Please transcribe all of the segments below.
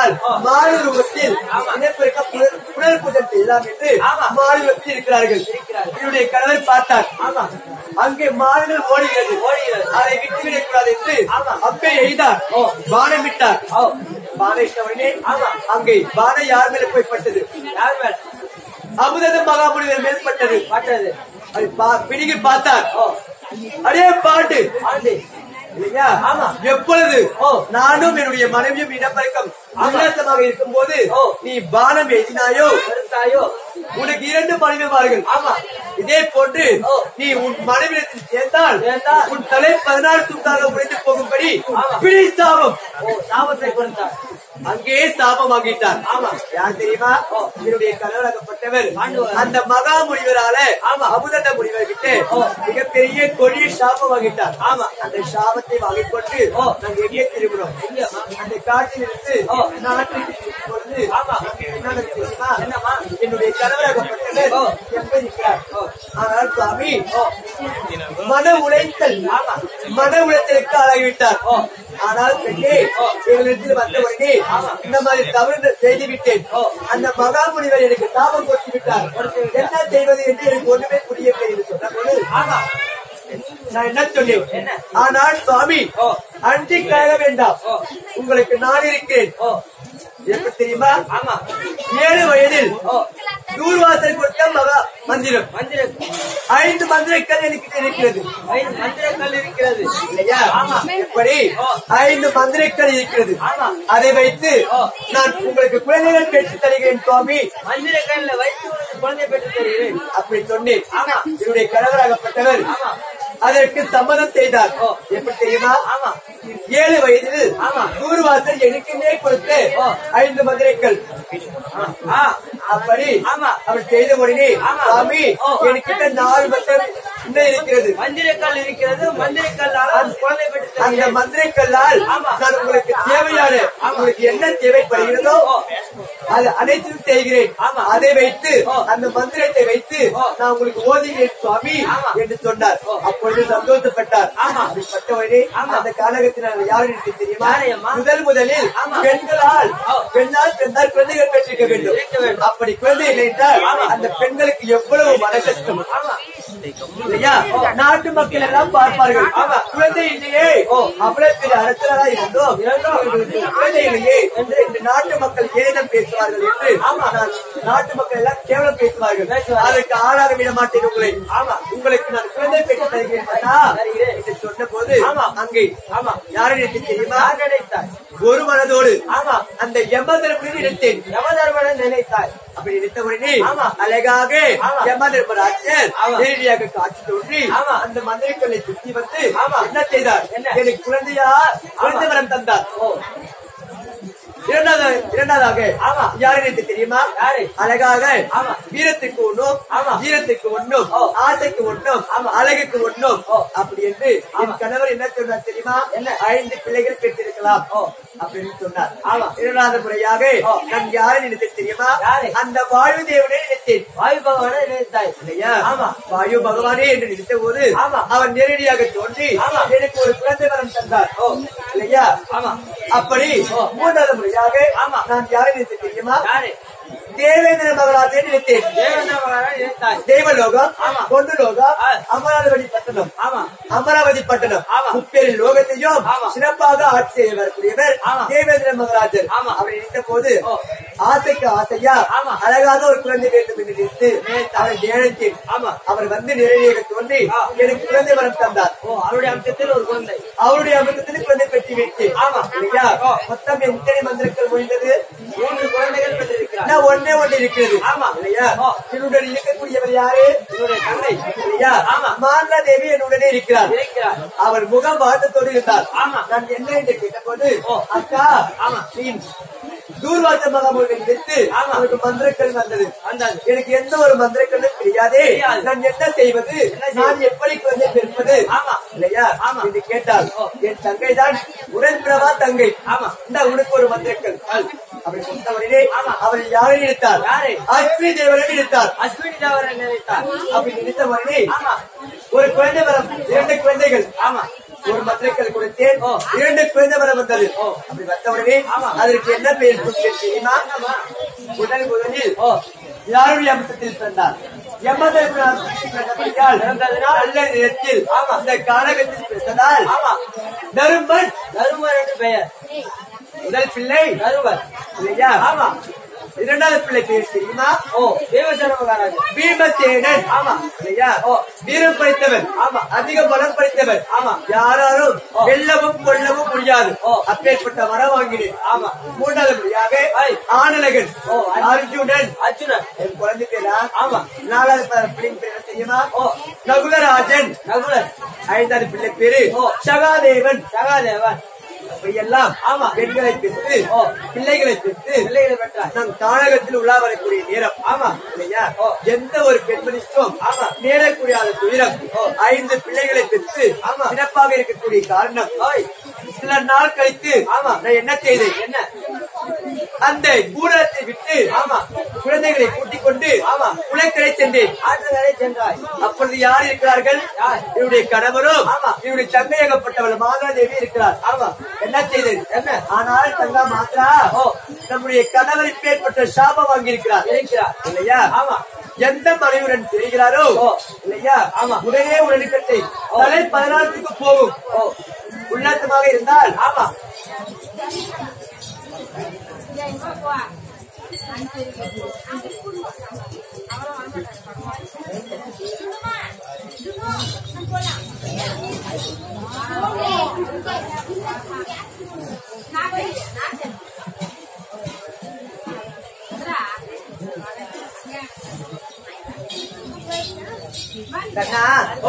என்றால் மாறு ரூபத்தில் இனப்பெருக்க புனல் புனல் பூஜை செய்யலாம் என்று மாறு ரூபத்தில் இருக்கிறார்கள் என்னுடைய கணவர் பார்த்தார் அங்கே மாடுகள் ஓடுகிறது ஓடுகிறது அதை விட்டுவிடக் கூடாது என்று அப்பே எய்தார் பானம் விட்டார் பானையிட்டவனே அங்கே பானை யார் மேல போய் பட்டது யார் மேல அமுதது மகாமுனிவர் மேல் பட்டது பட்டது அது பா- பிடிங்கி பார்த்தார் அடே பாட்டு இல்லையா எப்பொழுது நானும் என்னுடைய மனைவியும் இனப்பெருக்கம் உல்லாசமாக இருக்கும் போது நீ பானம் எழுதினாயோ உனக்கு இரண்டு மனைவிமார்கள் ஆமா இதே போன்று நீ உன் மனைவிடத்தில் சேர்ந்தால் உன் தலை பதினாறு துண்டாக உடைந்து போகும்படி பிடி சாபம் சாபத்தை கொடுத்தார் அங்கே சாபம் வாங்கிட்டார் ஆமா யார் தெரியுமா என்னுடைய கணவராகப்பட்டவர் அந்த மகா முனிவரால அமுதண்ட முனிவர் கிட்ட மிகப்பெரிய கொடிய சாபம் வாங்கிட்டார் ஆமா அந்த சாபத்தை வாங்கிக் கொண்டு நாங்கள் எங்கே திரும்புறோம் அந்த காட்டில் இருந்து நாட்டுக்கு திரும்பும் பொழுது என்ன தெரியுமா என்னுடைய கணவராகப்பட்டவர் எப்படி இருக்கிறார் ஆனால் சுவாமி மன உளைத்தல் மன உளைத்தலுக்கு ஆளாகிவிட்டார் ஆனால் பெண்ணே எங்களிடத்தில் வந்த உடனே இந்த மாதிரி தவறு செய்து விட்டேன் அந்த மகாமுனிவர் எனக்கு சாபம் கொடுத்து விட்டார் என்ன செய்வது என்று எனக்கு ஒண்ணுமே புரியவில்லை என்று சொன்ன போது நான் என்ன சொன்னேன் ஆனால் சுவாமி அன்றி கழக வேண்டாம் உங்களுக்கு நான் இருக்கிறேன் எப்படி தெரியுமா ஆமா ஏழு வயதில் நூறுவாசல் கொடுத்த மகா மந்திரம் மந்திரம் ஐந்து மந்திரக்கல் எனக்கு இருக்கிறது ஐந்து மந்திரக்கல் இருக்கிறது இல்லையா எப்படி ஐந்து மந்திரக்கல் இருக்கிறது அதை வைத்து நான் உங்களுக்கு குழந்தைகள் பெற்று தருகிறேன் சுவாமி மந்திரக்கல்ல வைத்து குழந்தை பெற்று தருகிறேன் அப்படி சொன்னேன் என்னுடைய கணவராகப்பட்டவர் அதற்கு சம்மதம் செய்தார் எப்படி தெரியுமா ஏழு வயதில் நூறு வாசல் எனக்குமே கொடுத்து ஐந்து மதுரைகள் அப்படி அவர் செய்த உடனே சாமி எனக்கிட்ட நாலு மந்திரம் இன்னும் இருக்கிறது மந்திரக்கல் இருக்கிறது மந்திரக்கல்லால் குழந்தை பெற்று அந்த மந்திரக்கல்லால் நான் உங்களுக்கு தேவையான உங்களுக்கு என்ன தேவைப்படுகிறதோ அது அனைத்தும் செய்கிறேன் அதை வைத்து அந்த மந்திரத்தை வைத்து நான் உங்களுக்கு ஓதுகிறேன் சுவாமி என்று சொன்னார் அப்பொழுது சந்தோஷப்பட்டார் அப்படிப்பட்டவரே அந்த காலகத்தில் யார் எனக்கு தெரியுமா முதல் முதலில் பெண்களால் பெண்ணால் பெண்ணால் குழந்தைகள் பெற்றிருக்க வேண்டும் அப்படி குழந்தை இல்லை என்றால் அந்த பெண்களுக்கு எவ்வளவு மன கஷ்டம் இல்லையா நாட்டு மக்கள் எல்லாம் பார்ப்பார்கள் குழந்தை இல்லையே அவ்வளவு பெரிய அரசராக இருந்தோம் இவர்களுக்கு குழந்தை இல்லையே என்று இந்த நாட்டு மக்கள் ஏதம் பேசுவார்கள் என்று நான் நாட்டு மக்கள் எல்லாம் கேவலம் பேசுவார்கள் அதற்கு ஆளாக விட மாட்டேன் உங்களை உங்களுக்கு நான் குழந்தை பெற்று தருகிறேன் அண்ணா என்று சொன்ன போது அங்கே யாரை நினைத்து தெரியுமா நினைத்தாய் ஒரு மனதோடு அந்த யமதர்மனை நினைத்தேன் யமதர்மனை நினைத்தாய் அப்படி நினைத்த உடனே அழகாக யமதர்மராஜர் நேரடியாக காட்சி தோன்றி அந்த மந்திரக்கல்லை சுத்தி வந்து என்ன செய்தார் எனக்கு குழந்தையா குழந்தை வரம் தந்தார் இரண்டாவது இரண்டாவதாக யாரு எனக்கு தெரியுமா அழகாக வீரத்துக்கு ஒண்ணும் வீரத்துக்கு ஒண்ணும் ஆசைக்கு ஒண்ணும் அழகுக்கு ஒண்ணும் அப்படி என்று என் கணவர் என்ன சொன்னார் தெரியுமா ஐந்து பிள்ளைகள் பெற்றிருக்கலாம் அப்படின்னு சொன்னார் இரண்டாவது முறையாக நான் யாரை நினைத்து தெரியுமா அந்த வாயு தேவனை நினைத்தேன் வாயு பகவானை நினைத்தாய் இல்லையா வாயு பகவானே என்று நினைத்த போது அவன் நேரடியாக தோன்றி எனக்கு ஒரு குழந்தை வரம் தந்தார் இல்லையா அப்படி மூன்றாவது முறையாக நான் யாரை நினைத்து தெரியுமா தேவேந்திர மகராஜை நினைத்தேன் தேவலோகம் பொண்டு லோகம் அமராவதி பட்டணம் அமராவதி பட்டணம் முப்பேரி லோகத்தையும் சிறப்பாக ஆட்சி செய்ய வரக்கூடியவர் தேவேந்திர மகராஜர் அவர் நினைத்த போது ஆசைக்கு ஆசையா அழகாக ஒரு குழந்தை வேண்டும் என்று நினைத்து அவர் தியானத்தில் அவர் வந்து நிறைவேற தோன்றி எனக்கு குழந்தை வரம் தந்தார் அவருடைய அம்சத்தில் ஒரு குழந்தை அவருடைய அமிர்தத்தில் குழந்தை பெற்று வைத்தேன் இல்லையா மொத்தம் எத்தனை மந்திரங்கள் முடிந்தது மூன்று குழந்தைகள் பெற்றிருக்கிறார் நான் ஒன்னே ஒன்று இருக்கிறது ஆமா. இல்லையா என்னுடன் இருக்கக்கூடியவர் யாரு என்னுடைய தந்தை இல்லையா மாலா தேவி என்னுடனே இருக்கிறார் இருக்கிறார் அவர் முகம் வாழ்த்தத்தோடு இருந்தார் ஆமா. நான் என்ன என்று கேட்டபோது அக்கா நீ தூர்வாச மகாமுடன் நிறுத்து அவனுக்கு மந்திரக்கல் வந்தது வந்தது. எனக்கு எந்த ஒரு மந்திரக்கல்லும் தெரியாதே தெரியாது. நான் என்ன செய்வது நான் எப்படி குழந்தை பிறப்பது ஆமா. இல்லையா ஆமா. என்று கேட்டால் என் தங்கை தான் உடன்பிறவா தங்கை ஆமா. இந்த உனக்கு ஒரு மந்திரக்கல் அப்படி சொன்னவனே அவர் யாரை நினைத்தார் யாரை? அஸ்வினி தேவரை நினைத்தார் அஸ்வினி தேவரை நினைத்தார் அப்படி நினைத்த உடனே ஆமா ஒரு குழந்தை வரம் இரண்டு குழந்தைகள் ஆமா ஒரு மந்திரக்கல் கொடுத்தேன் ஓ. இரண்டு குழந்தை வரம் வந்தது ஓ. அப்படி வந்த உடனே ஆமா. அதற்கு என்ன பெயர் கொடுத்தேன் தெரியுமா முதல் முதலில் ஓ யாருடைய அம்சத்தில் பிறந்தார் எமதனால் பிறந்ததினால் நல்ல நேரத்தில் ஆமா. அந்த காலகத்தில் பிறந்ததால் ஆமா தருமன் தருமர் என்று பெயர் முதல் பிள்ளை தருமர் இல்லையா ஆமா இரண்டாவது பிள்ளை பேர் தெரியுமா ஓ தேவசேன மகாராஜா பீமசேனன் ஆமா. இல்லையா ஓ. வீரம் படைத்தவன் ஆமா. அதிக பலம் படைத்தவன் ஆமா. யாராலும் ஓ. வெல்லவும் கொல்லவும் முடியாது ஓ. அப்பேற்பட்ட வரம் வாங்கினேன் ஆமா. மூன்றாவது படியாக ஐ. ஆனலகன் ஓ, அர்ஜுன். அர்ஜுனன் அர்ஜுனன் என் குழந்தை பேரா ஆமா. நாலாவது ப- பிள்ளைங்க பேர் என்ன தெரியுமா ஓ. நகுலராஜன் நகுலர் ஐந்தாவது பிள்ளை பேரு ஓ. சகாதேவன் சகாதேவன் இப்படியெல்லாம் ஆமா. பெண்களை பெற்று ஓ. பிள்ளைகளை பெற்று பிள்ளைகளை பெற்றார் நம் தாழகத்தில் உலா வரக்கூடிய நேரம் ஆமா இல்லையா ஓ. எந்த ஒரு பெண்மணிக்கும் ஆமா. நேரக்கூடியாத துயரம் ஓ. ஐந்து பிள்ளைகளை பெற்று ஆமா. சிறப்பாக இருக்கக்கூடிய காரணம் ஓய் சில நாள் கழித்து ஆமா. நான் என்ன செய்தேன் என்ன அந்த கூடத்தை விட்டு ஆமா. குழந்தைகளை கூட்டிக் கொண்டு ஆமா. குளக்கரை சென்றேன் ஆற்றுக்கரை சென்றாய் அப்பொழுது யார் இருக்கிறார்கள் யார்? இவருடைய கணவரும் ஆமா. இவருடைய தங்கையகப்பட்டவள் மாதாதேவி இருக்கிறார் ஆமா என்ன செய்தேன் என்ன? ஆனால் தங்கா மாத்ரா ஓ. நம்முடைய கணவர் இப்பேற்பட்ட சாபம் வாங்கியிருக்கிறார் இருக்கிறார் இல்லையா ஆமா எந்த மனைவியுடன் செய்கிறாரோ ஓ. இல்லையா ஆமா. உடனே உடனுக்கத்தை ஓ. தலை பதினாறுக்கு போகும் ஓ உள்ளாட்டமாக இருந்தால் ஆமா கண்ணா ஓ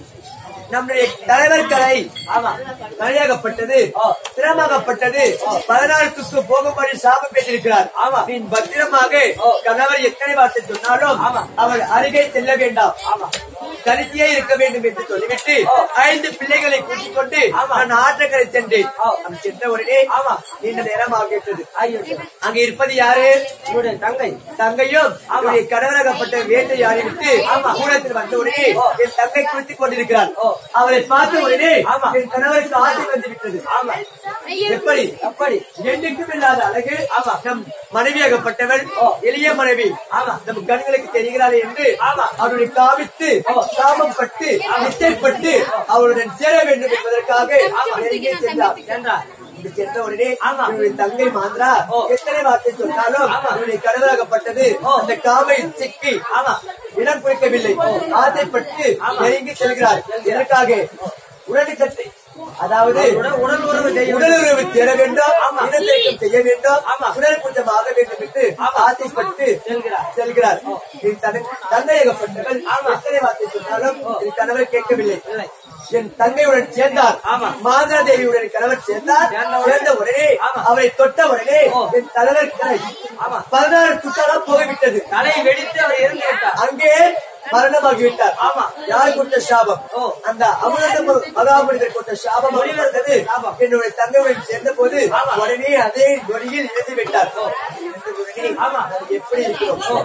நம்முடைய தலைவர் கலை ஆமா மழையாகப்பட்டது ஓ. சிரமமாகப்பட்டது பதினாறுக்கு போகும்படி சாபம் பெற்றிருக்கிறார் ஆமா. நீ பத்திரமாக ஓ. கணவர் எத்தனை வார்த்தை சொன்னாலும் ஆமா. அவர் அருகே செல்ல வேண்டாம் ஆமா தனித்தே இருக்க வேண்டும் என்று சொல்லிவிட்டு ஓ. ஐந்து பிள்ளைகளை கூட்டிக் கொண்டு ஆமா. நான் ஆற்றக்கரை சென்றேன் ஓ. அங்கு சென்ற உடனே ஆமா. நீண்ட நேரம் ஆகிவிட்டது ஐயோ அங்க இருப்பது யாரு இவருடைய தங்கை தங்கையும் ஆமா. அவருடைய கணவராகப்பட்ட வேட்டையாடி விட்டு ஆமா. கூடத்தில் வந்த உடனே ஓ. என் தங்கை குளித்துக் கொண்டிருக்கிறார் ஓ. அவரை பார்த்த உடனே ஆமா. என் கணவருக்கு ஆசை வந்து விட்டது ஆமா எப்படி எப்படி என்னைக்கும் இல்லாத அழகு ஆமா. நம் மனைவியாகப்பட்டவள் ஓ. எளிய மனைவி ஆமா. நம் கண்களுக்கு தெரிகிறாளே என்று ஆமா. அவருடைய காமித்து காமப்பட்டு நிச்சயப்பட்டு அவருடன் சேர வேண்டும் என்பதற்காக நெருங்கியே சென்றார் சென்றார் இங்கு சென்ற உடனே ஆமா. இவருடைய தங்கை மாந்திரா ஓ. எத்தனை வார்த்தை சொன்னாலும் ஆமா. இவருடைய கணவராகப்பட்டது ஓ. அந்த காமை சிக்கி ஆமா இடம் குறிக்கவில்லை ஆசைப்பட்டு ஆமா. நெருங்கி செல்கிறார் எதற்காக உடனுக்கத்தை அதாவது உடல் உடல் உறவு செய்ய உடல் உறவு சேர வேண்டும் ஆமா. இனத்தேக்கம் செய்ய வேண்டும் ஆமா. உடல் கொஞ்சம் ஆக வேண்டும் என்று ஆமா. ஆசைப்பட்டு செல்கிறார். செல்கிறார் என் தன- தந்தையகப்பட்டவள் ஆமா. எத்தனை வார்த்தை சொன்னாலும் ஓ. என் கணவர் கேட்கவில்லை இல்லை. என் தங்கையுடன் சேர்ந்தார் ஆமா. மாதா தேவியுடன் கணவர் சேர்ந்தார் சேர்ந்த உடனே- சேர்ந்த உடனே ஆமா. அவரை தொட்ட உடனே ஓ. என் தலைவர் கை ஆமா. பதினாறு சுத்தாலாம் போய்விட்டது தலை வெடித்து அவர் இறந்து விட்டார் அங்கே மரணமாகி விட்டார் ஆமா. யார் கொடுத்த சாபம் ஓ. அந்த அமிர்த மகாமனிதர் கொடுத்த சாபம் வந்தது சாபம். என்னுடைய தங்கையுடன் சேர்ந்த போது ஆமா. உடனே அதே நொடியில் இறந்து விட்டார் இறந்த உடனே ஆமா. அது எப்படி இருக்கிறோம்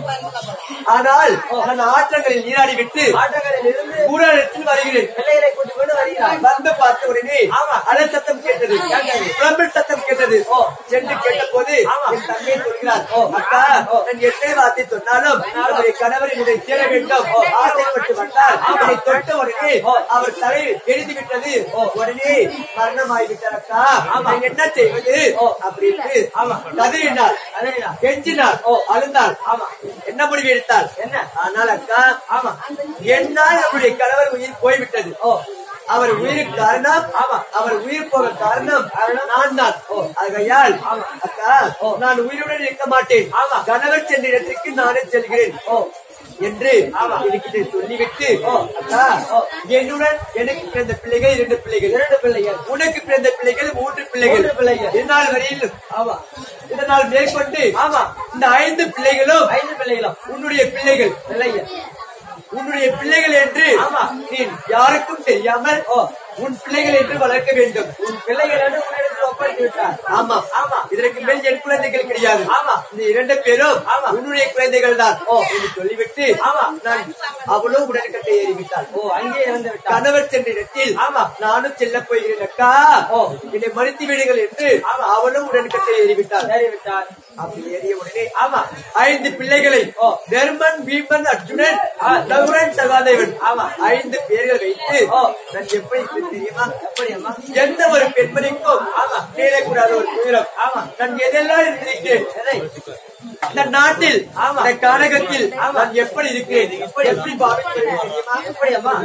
ஆனால் நான் ஆற்றங்களில் நீராடி விட்டு ஆட்டக்காரில் இருந்து ஊரகத்தில் வருகிறேன் பிள்ளைகளை கூட்டிக் கொண்டு வருகிறார் வந்து பார்த்த உடனே ஆமா. அலை சத்தம் கேட்டது கேட்டது. புலம்பல் சத்தம் கேட்டது ஓ. சென்று கேட்ட போது ஆமா. என் தங்கை சொல்கிறார் ஓ. அக்கா ஓ. நான் எத்தனை வார்த்தை சொன்னாலும் நம்முடைய கணவர் என்னுடைய சேர வேண்டும் ஆசைப்பட்டு வந்தார் அவனை தொட்ட உடனே அவர் தலை எழுதி விட்டது உடனே மரணமாகிவிட்டார் அக்கா நான் என்ன செய்வது அப்படின்னு ஆமா. கதறினார் அதேதான். கெஞ்சினார் அழுந்தார் ஆமா. என்ன முடிவு எடுத்தார் என்ன? ஆனால் அக்கா ஆமா என்னால் நம்முடைய கணவர் உயிர் போய்விட்டது ஓ அவர் உயிருக்கு காரணம் ஆமா. அவர் உயிர் போக காரணம் நான் தான் ஆகையால் அக்கா நான் உயிருடன் இருக்க மாட்டேன் ஆமா. கணவர் சென்ற இடத்திற்கு நானே செல்கிறேன் ஓ என்று எனக்கு சொல்லிவிட்டு அக்கா என்னுடன் எனக்கு பிறந்த பிள்ளைகள் இரண்டு பிள்ளைகள் இரண்டு பிள்ளைகள் உனக்கு பிறந்த பிள்ளைகள் மூன்று பிள்ளைகள் மூன்று பிள்ளைகள். இதனால் வரையில் ஆமா இதனால் மேற்கொண்டு ஆமா இந்த ஐந்து பிள்ளைகளும் ஐந்து பிள்ளைகளும் உன்னுடைய பிள்ளைகள் பிள்ளைகள் உன்னுடைய பிள்ளைகள் என்று ஆமா. நீ யாருக்கும் தெரியாமல் ஓ. உன் பிள்ளைகள் என்று வளர்க்க வேண்டும் உன் பிள்ளைகள் என்று உன்னிடத்தில் உன்னிடம் ஒப்படைத்து விட்டார் ஆமா ஆமா. இதற்கு மேல் என் குழந்தைகள் கிடையாது ஆமா. இந்த இரண்டு பேரும் ஆமா. உன்னுடைய குழந்தைகள் தான் ஓ. என்று சொல்லிவிட்டு ஆமா. நான் அவளும் உடன்கட்டை ஏறிவிட்டாள் ஓ அங்கேயே இறந்து விட்டார் கணவர் சென்ற இடத்தில் ஆமா. நானும் செல்ல போகிறேன் அக்கா ஓ. என்னை மறுத்து விடுங்கள் என்று ஆமா. அவளும் உடன்கட்டை ஏறிவிட்டாள் ஏறி விட்டார் அப்படி ஏறிய உடனே ஆமா ஐந்து பிள்ளைகளை ஓ. தர்மன் பீமன் அர்ஜுனன் ஆ. நகுரன் சகாதேவன் ஆமா. ஐந்து பேர்கள் வைத்து ஓ. நான் எப்படி இருப்பேன் தெரியுமா எப்படி அம்மா எந்த ஒரு பெண்மணிக்கும் ஆமா. நேரக்கூடாத ஒரு துயரம் ஆமா. நான் எதெல்லாம் இருந்திருக்கேன் எதை? இந்த நாட்டில் ஆமா. இந்த கானகத்தில் ஆமா. நான் எப்படி இருக்கேன் எப்படி? எப்படி பாவிக்கிறேன் தெரியுமா எப்படி அம்மா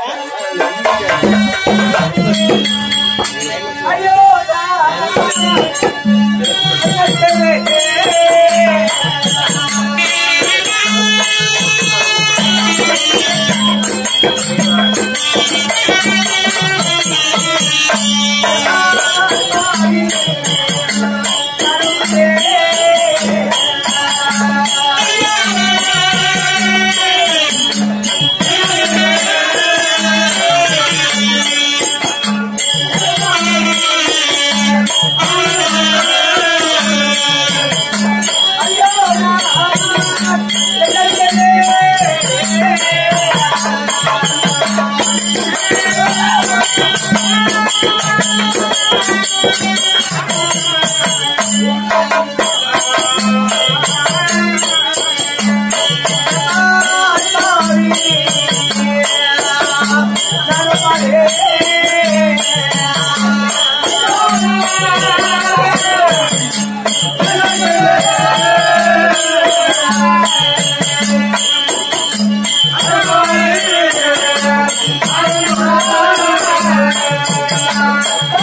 ஐயோ ஆ